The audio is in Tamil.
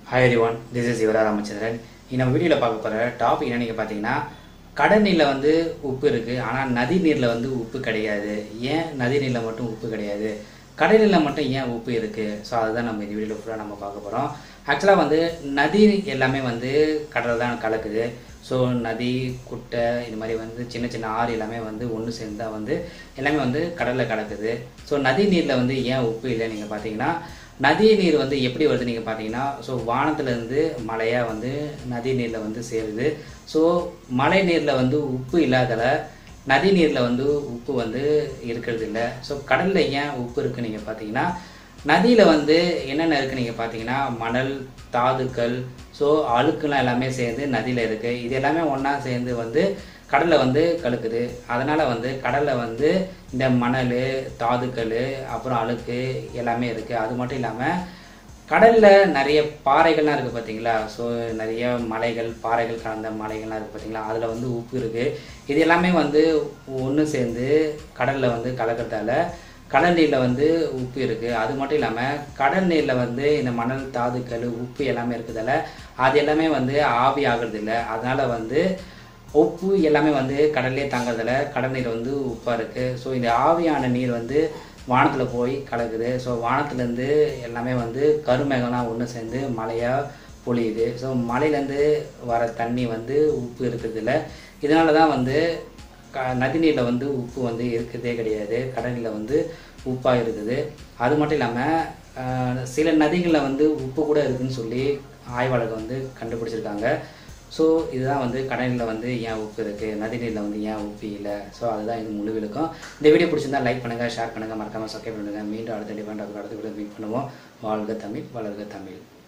hi everyone this is yours Ramachandran இன்னும் நம்ம வீடியோவில் பார்க்க போகிற டாபிக் என்ன நீங்கள் பார்த்தீங்கன்னா கடல் நீரில் வந்து உப்பு இருக்குது ஆனால் நதி நீரில் வந்து உப்பு கிடையாது ஏன் நதி நீரில் மட்டும் உப்பு கிடையாது கடல் நீரில் மட்டும் ஏன் உப்பு இருக்குது ஸோ அதுதான் நம்ம இந்த வீடியோவில் ஃபுல்லாக நம்ம பார்க்க போகிறோம் ஆக்சுவலாக வந்து நதி எல்லாமே வந்து கடல் தான் கலக்குது ஸோ நதி குட்டை இந்த மாதிரி வந்து சின்ன சின்ன ஆறு எல்லாமே வந்து ஒன்று சேர்ந்தா வந்து எல்லாமே வந்து கடலில் கலக்குது ஸோ நதி நீரில் வந்து ஏன் உப்பு இல்லை நீங்கள் பார்த்தீங்கன்னா நதி நீர் வந்து எப்படி வருது நீங்கள் பார்த்தீங்கன்னா ஸோ வானத்துலேருந்து மழையாக வந்து நதி நீரில் வந்து சேருது ஸோ மழை நீரில் வந்து உப்பு இல்லாதால நதி நீரில் வந்து உப்பு வந்து இருக்கிறது இல்லை ஸோ கடலில் ஏன் உப்பு இருக்குது நீங்கள் பார்த்தீங்கன்னா நதியில் வந்து என்னென்ன இருக்குது நீங்கள் பார்த்தீங்கன்னா மணல் தாதுக்கள் ஸோ அழுக்குலாம் எல்லாமே சேர்ந்து நதியில் இருக்குது இது எல்லாமே ஒன்றா சேர்ந்து வந்து கடலில் வந்து கலக்குது அதனால் வந்து கடலில் வந்து இந்த மணல் தாதுக்கள் அப்புறம் அழுக்கு எல்லாமே இருக்குது அது மட்டும் இல்லாமல் கடலில் நிறைய பாறைகள்லாம் இருக்குது பார்த்தீங்களா ஸோ நிறைய மலைகள் பாறைகள் கலந்த மலைகள்லாம் இருக்குது பார்த்தீங்களா அதில் வந்து உப்பு இருக்குது இது எல்லாமே வந்து ஒன்று சேர்ந்து கடலில் வந்து கலக்கிறதால கடல் நீரில் வந்து உப்பு இருக்குது அது மட்டும் இல்லாமல் கடல் நீரில் வந்து இந்த மணல் தாதுக்கள் உப்பு எல்லாமே இருக்கிறதால அது எல்லாமே வந்து ஆவி ஆகிறது இல்லை அதனால் வந்து உப்பு எல்லாமே வந்து கடல்லே தங்குறதுல கடல் நீர் வந்து உப்பாக இருக்குது ஸோ இந்த ஆவியான நீர் வந்து வானத்தில் போய் கலக்குது ஸோ வானத்துலேருந்து எல்லாமே வந்து கருமேகம்லாம் ஒன்று சேர்ந்து மழையாக பொழியுது ஸோ மலையிலேருந்து வர தண்ணி வந்து உப்பு இருக்கிறதில்ல இதனால தான் வந்து க நதி நீரில் வந்து உப்பு வந்து இருக்கிறதே கிடையாது கடல் நீரில் வந்து உப்பாக இருக்குது அது மட்டும் இல்லாமல் சில நதிகளில் வந்து உப்பு கூட இருக்குதுன்னு சொல்லி ஆய்வாளர்கள் வந்து கண்டுபிடிச்சிருக்காங்க ஸோ இதுதான் வந்து கடலில் வந்து ஏன் உப்பு இருக்குது நதி நீரில் வந்து ஏன் உப்பு இல்லை ஸோ அதுதான் இது முழு விளக்கம் இந்த வீடியோ பிடிச்சிருந்தா லைக் பண்ணுங்கள் ஷேர் பண்ணுங்கள் மறக்காமல் சப்ஸ்கிரைப் பண்ணுங்கள் மீண்டும் அடுத்த டிஃபரெண்ட் அடுத்த வீடியோ மீட் பண்ணுவோம் வாழ்க தமிழ் வளர்க தமிழ்